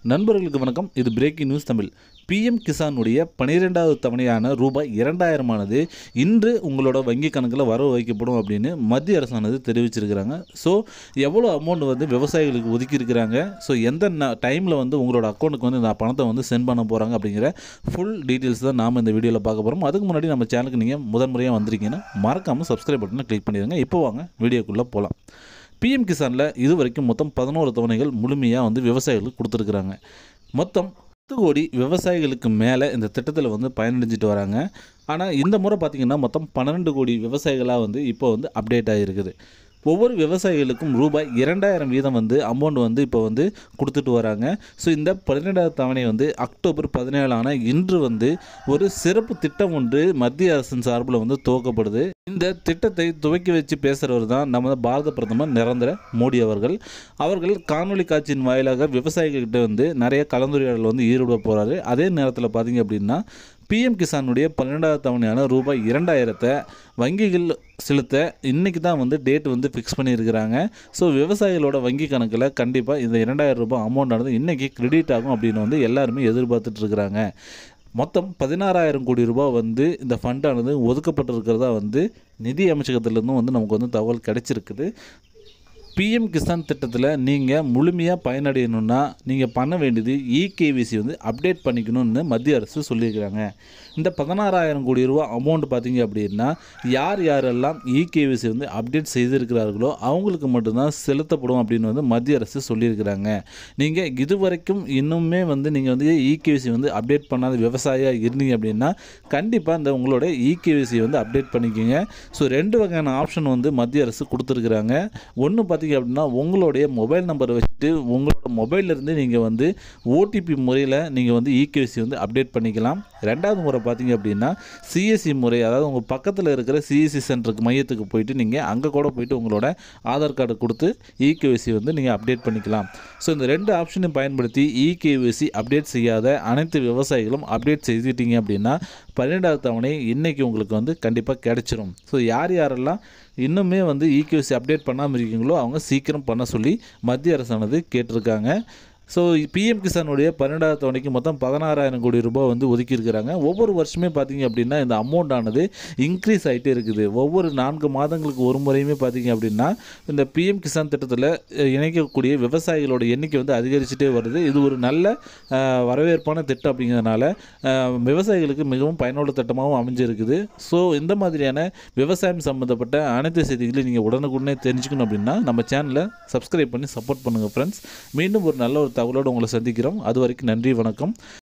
நண்பர்களுக்கு வணக்கம் இது பிரேக்கிங் நியூஸ் தமிழ் பிஎம் கிசானுடைய பன்னிரெண்டாவது தவணையான ரூபாய் இரண்டாயிரமானது இன்று உங்களோட வங்கி கணக்கில் வரவு வைக்கப்படும் அப்படின்னு மத்திய அரசானது தெரிவிச்சிருக்கிறாங்க ஸோ எவ்வளோ அமௌண்ட் வந்து விவசாயிகளுக்கு ஒதுக்கியிருக்கிறாங்க ஸோ எந்த டைமில் வந்து உங்களோட அக்கௌண்ட்டுக்கு வந்து இந்த பணத்தை வந்து சென்ட் பண்ண போகிறாங்க அப்படிங்கிற ஃபுல் டீட்டெயில்ஸ் தான் நாம் இந்த வீடியோவில் பார்க்க போகிறோம் அதுக்கு முன்னாடி நம்ம சேனலுக்கு நீங்கள் முதன் முறையாக வந்திருக்கீங்கன்னா மறக்காமல் சப்ஸ்கிரைப் பட்டனை கிளிக் பண்ணிடுங்க இப்போ வாங்க வீடியோக்குள்ளே போகலாம் பிஎம் கிசானில் இது வரைக்கும் மொத்தம் பதினோரு தவணைகள் முழுமையாக வந்து விவசாயிகளுக்கு கொடுத்துருக்குறாங்க மொத்தம் பத்து கோடி விவசாயிகளுக்கு மேலே இந்த திட்டத்தில் வந்து பயனடைஞ்சிட்டு வராங்க ஆனால் இந்த முறை பார்த்திங்கன்னா மொத்தம் பன்னெண்டு கோடி விவசாயிகளாக வந்து இப்போ வந்து அப்டேட் ஆகிருக்குது ஒவ்வொரு விவசாயிகளுக்கும் ரூபாய் இரண்டாயிரம் வீதம் வந்து அமௌண்ட் வந்து இப்போ வந்து கொடுத்துட்டு வராங்க ஸோ இந்த பன்னிரெண்டாவது தவணை வந்து அக்டோபர் பதினேழான இன்று வந்து ஒரு சிறப்பு திட்டம் ஒன்று மத்திய அரசின் சார்பில் வந்து துவக்கப்படுது இந்த திட்டத்தை துவக்கி வச்சு பேசுகிறவர் தான் நமது பாரத பிரதமர் நிரந்தர மோடி அவர்கள் அவர்கள் காணொலி காட்சியின் வாயிலாக விவசாயிகள்கிட்ட வந்து நிறைய கலந்துரையாடல் வந்து ஈடுபட போகிறாரு அதே நேரத்தில் பார்த்தீங்க அப்படின்னா பிஎம் கிசானுடைய பன்னெண்டாவது தவணையான ரூபாய் இரண்டாயிரத்தை வங்கிகள் செலுத்த இன்றைக்கி தான் வந்து டேட் வந்து ஃபிக்ஸ் பண்ணியிருக்கிறாங்க ஸோ விவசாயிகளோட வங்கி கணக்கில் கண்டிப்பாக இந்த இரண்டாயிரம் ரூபாய் அமௌண்ட்டானது இன்றைக்கி கிரெடிட் ஆகும் அப்படின்னு வந்து எல்லாருமே எதிர்பார்த்துட்டு இருக்கிறாங்க மொத்தம் பதினாறாயிரம் கோடி ரூபாய் வந்து இந்த ஃபண்டானது ஒதுக்கப்பட்டிருக்கிறதா வந்து நிதி அமைச்சகத்திலேருந்தும் வந்து நமக்கு வந்து தகவல் கிடைச்சிருக்குது பிஎம் கிசான் திட்டத்தில் நீங்கள் முழுமையாக பயனடையணும்னா நீங்கள் பண்ண வேண்டியது இகேவிசி வந்து அப்டேட் பண்ணிக்கணும்னு மத்திய அரசு சொல்லியிருக்கிறாங்க இந்த பதினாறாயிரம் கோடி ரூபா அமௌண்ட் பார்த்தீங்க அப்படின்னா யார் யாரெல்லாம் இகேவிசி வந்து அப்டேட் செய்திருக்கிறார்களோ அவங்களுக்கு மட்டும்தான் செலுத்தப்படும் அப்படின்னு வந்து மத்திய அரசு சொல்லியிருக்கிறாங்க நீங்கள் இதுவரைக்கும் இன்னுமே வந்து நீங்கள் வந்து இகேவிசி வந்து அப்டேட் பண்ணாத விவசாயியாக இருந்தீங்க அப்படின்னா கண்டிப்பாக இந்த உங்களோட இகேவிசி வந்து அப்டேட் பண்ணிக்கோங்க ஸோ ரெண்டு வகையான ஆப்ஷன் வந்து மத்திய அரசு கொடுத்துருக்குறாங்க ஒன்று பார்த்தீங்க அப்படின்னா உங்களுடைய மொபைல் நம்பரை வச்சுட்டு உங்களோட மொபைல்லேருந்து நீங்கள் வந்து ஓடிபி முறையில் நீங்கள் வந்து இகேவிசி வந்து அப்டேட் பண்ணிக்கலாம் ரெண்டாவது முறை பார்த்தீங்க அப்படின்னா சிஎஸ்சி முறை அதாவது உங்கள் பக்கத்தில் இருக்கிற சிஎஸ்சி சென்டருக்கு மையத்துக்கு போயிட்டு நீங்கள் அங்கே கூட போயிட்டு உங்களோட ஆதார் கார்டு கொடுத்து இகேவிசி வந்து நீங்கள் அப்டேட் பண்ணிக்கலாம் ஸோ இந்த ரெண்டு ஆப்ஷனையும் பயன்படுத்தி இகேவிசி அப்டேட் செய்யாத அனைத்து விவசாயிகளும் அப்டேட் செய்துட்டீங்க அப்படின்னா பன்னெண்டாவது தவணை இன்றைக்கி உங்களுக்கு வந்து கண்டிப்பாக கிடைச்சிரும் ஸோ யார் யாரெல்லாம் இன்னுமே வந்து இகேவிசி அப்டேட் பண்ணாமல் இருக்கீங்களோ அவங்க சீக்கிரம் பண்ண சொல்லி மத்திய அரசானது கேட்டிருக்காங்க ஸோ பிஎம் கிசானுடைய பன்னெண்டாவது தவணைக்கு மொத்தம் பதினாறாயிரம் கோடி ரூபாய் வந்து ஒதுக்கியிருக்கிறாங்க ஒவ்வொரு வருஷமே பார்த்தீங்க அப்படின்னா இந்த அமௌண்ட் ஆனது இன்க்ரீஸ் ஆகிட்டே இருக்குது ஒவ்வொரு நான்கு மாதங்களுக்கு ஒரு முறையுமே பார்த்தீங்க அப்படின்னா இந்த பிஎம் கிசான் திட்டத்தில் இணைக்கக்கூடிய விவசாயிகளோட எண்ணிக்கை வந்து அதிகரிச்சுட்டே வருது இது ஒரு நல்ல அஹ், வரவேற்பான திட்டம் அப்படிங்கிறதுனால அஹ், விவசாயிகளுக்கு மிகவும் பயனுள்ள திட்டமாகவும் அமைஞ்சிருக்குது ஸோ இந்த மாதிரியான விவசாயம் சம்மந்தப்பட்ட அனைத்து செய்திகளையும் நீங்கள் உடனுக்குடனே தெரிஞ்சுக்கணும் அப்படின்னா நம்ம சேனலை சப்ஸ்கிரைப் பண்ணி சப்போர்ட் பண்ணுங்கள் ஃப்ரெண்ட்ஸ் மீண்டும் ஒரு நல்ல ஒரு தகவலோடு உங்களை சந்திக்கிறோம் அது வரைக்கும் நன்றி வணக்கம்